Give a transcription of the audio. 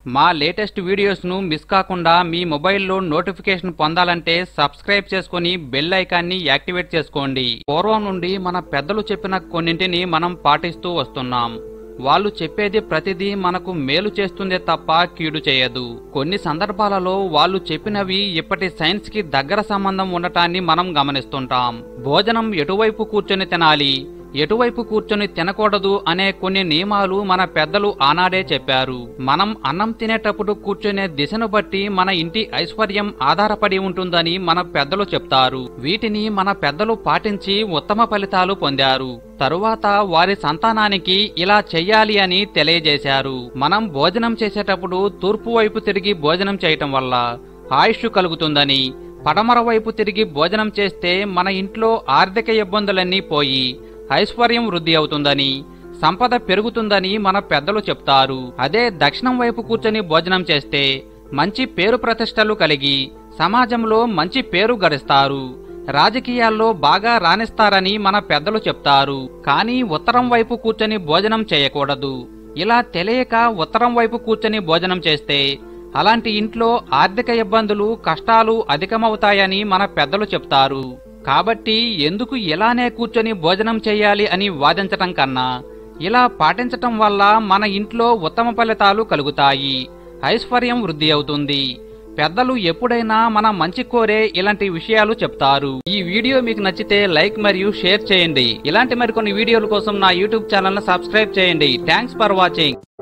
మా latest వీడియోస్ను miss కాకుండా మీ మొబైల్లో నోటిఫికేషన్ పొందాలంటే సబ్స్క్రైబ్ చేసుకుని బెల్ ఐకాన్ని యాక్టివేట్ చేసుకోండి పూర్వం నుండి మన పెద్దలు చెప్పిన కొన్నింటిని మనం పాటిస్తూ వస్తున్నాం వాళ్ళు చెప్పేది ప్రతిదీ మనకు మేలు చేస్తుందే తప్ప కీడు చేయదు కొన్ని సందర్భాలలో వాళ్ళు చెప్పినవి ఇప్పటి సైన్స్ కి దగ్గర సంబంధం ఉండటాన్ని మనం గమనిస్తుంటాం భోజనం ఎటువైపు కూర్చొని తినాలి ఎటువైపు కూర్చొని తినకూడదు అనే కొన్ని నియమాలు మన పెద్దలు ఆనాడే చెప్పారు మనం అన్నం తినేటప్పుడు కూర్చునే దిశను బట్టి మన ఇంటి ఐశ్వర్యం ఆధారపడి ఉంటుందని మన పెద్దలు చెప్తారు వీటిని మన పెద్దలు పాటించి ఉత్తమ ఫలితాలు పొందారు తరువాత వారి సంతానానికి ఇలా చెయ్యాలి అని తెలియజేశారు మనం భోజనం చేసేటప్పుడు తూర్పు వైపు తిరిగి భోజనం చేయటం వల్ల ఆయుష్ కలుగుతుందని పడమర వైపు తిరిగి భోజనం చేస్తే మన ఇంట్లో ఆర్థిక ఇబ్బందులన్నీ పోయి ఐశ్వర్యం వృద్ధి అవుతుందని సంపద పెరుగుతుందని మన పెద్దలు చెప్తారు అదే దక్షిణం వైపు కూర్చొని భోజనం చేస్తే మంచి పేరు ప్రతిష్టలు కలిగి సమాజంలో మంచి పేరు గడిస్తారు రాజకీయాల్లో బాగా రాణిస్తారని మన పెద్దలు చెప్తారు కానీ ఉత్తరం వైపు కూర్చొని భోజనం చేయకూడదు ఇలా తెలియక ఉత్తరం వైపు కూర్చొని భోజనం చేస్తే అలాంటి ఇంట్లో ఆర్థిక ఇబ్బందులు కష్టాలు అధికమవుతాయని మన పెద్దలు చెప్తారు కాబట్టి ఎందుకు ఇలానే కూర్చొని భోజనం చేయాలి అని వాదించటం కన్నా ఇలా పాటించటం వల్ల మన ఇంట్లో ఉత్తమ ఫలితాలు కలుగుతాయి ఐశ్వర్యం వృద్ధి అవుతుంది పెద్దలు ఎప్పుడైనా మన మంచి కోరే ఇలాంటి విషయాలు చెప్తారు ఈ వీడియో మీకు నచ్చితే లైక్ మరియు షేర్ చేయండి ఇలాంటి మరికొన్ని వీడియోల కోసం నా యూట్యూబ్ ఛానల్ సబ్స్క్రైబ్ చేయండి థ్యాంక్స్ ఫర్ వాచింగ్